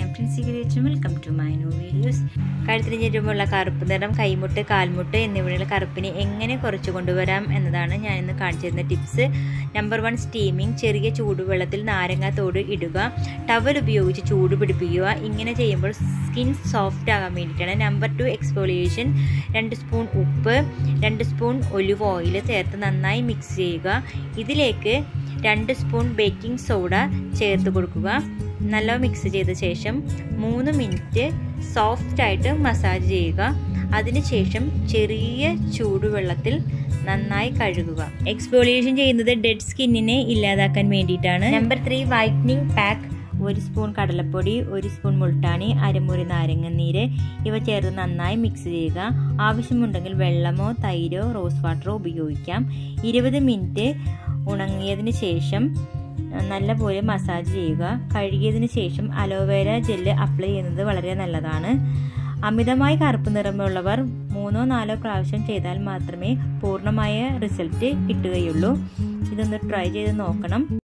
ഞാൻ പ്രിൻസി ഗ്രേച്ചും welcome to my new videos കഴുത്തിന് ചുറ്റുമുള്ള കറുപ്പ് നിറം കൈമുട്ട് കാൽമുട്ട് എന്നിവയുള്ള കറുപ്പിനെ എങ്ങനെ കുറച്ചു കൊണ്ടുവരാം എന്നതാണ് ഞാൻ ഇന്ന് കാണിച്ചു തരുന്ന ടിപ്സ് നമ്പർ വൺ സ്റ്റീമിംഗ് ചെറിയ ചൂടുവെള്ളത്തിൽ നാരങ്ങ തോട് ഇടുക ടവൽ ഉപയോഗിച്ച് ചൂട് പിടിപ്പിക്കുക ഇങ്ങനെ ചെയ്യുമ്പോൾ സ്കിൻ സോഫ്റ്റ് ആകാൻ വേണ്ടിയിട്ടാണ് നമ്പർ ടു എക്സ്പോളിയേഷൻ രണ്ട് സ്പൂൺ ഉപ്പ് രണ്ട് സ്പൂൺ ഒലിവ് ഓയിൽ ചേർത്ത് നന്നായി മിക്സ് ചെയ്യുക ഇതിലേക്ക് രണ്ട് സ്പൂൺ ബേക്കിംഗ് സോഡ ചേർത്ത് കൊടുക്കുക നല്ല മിക്സ് ചെയ്ത ശേഷം മൂന്ന് മിനിറ്റ് സോഫ്റ്റ് ആയിട്ട് മസാജ് ചെയ്യുക അതിനുശേഷം ചെറിയ ചൂടുവെള്ളത്തിൽ നന്നായി കഴുകുക എക്സ്പോളിയേഷൻ ചെയ്യുന്നത് ഡെഡ് സ്കിന്നിനെ ഇല്ലാതാക്കാൻ വേണ്ടിയിട്ടാണ് നമ്പർ ത്രീ വൈറ്റനിങ് പാക്ക് ഒരു സ്പൂൺ കടലപ്പൊടി ഒരു സ്പൂൺ മുൾട്ടാണി അരമുറി നാരങ്ങനീര് ഇവ ചേർത്ത് നന്നായി മിക്സ് ചെയ്യുക ആവശ്യമുണ്ടെങ്കിൽ വെള്ളമോ തൈരോ റോസ് വാട്ടറോ ഉപയോഗിക്കാം ഇരുപത് മിനിറ്റ് ഉണങ്ങിയതിന് ശേഷം നല്ലപോലെ മസാജ് ചെയ്യുക കഴുകിയതിന് ശേഷം അലോവേര ജെല്ല് അപ്ലൈ ചെയ്യുന്നത് വളരെ നല്ലതാണ് അമിതമായി കറുപ്പ് നിറമുള്ളവർ മൂന്നോ നാലോ പ്രാവശ്യം ചെയ്താൽ മാത്രമേ പൂർണ്ണമായ റിസൾട്ട് കിട്ടുകയുള്ളൂ ഇതൊന്ന് ട്രൈ ചെയ്ത് നോക്കണം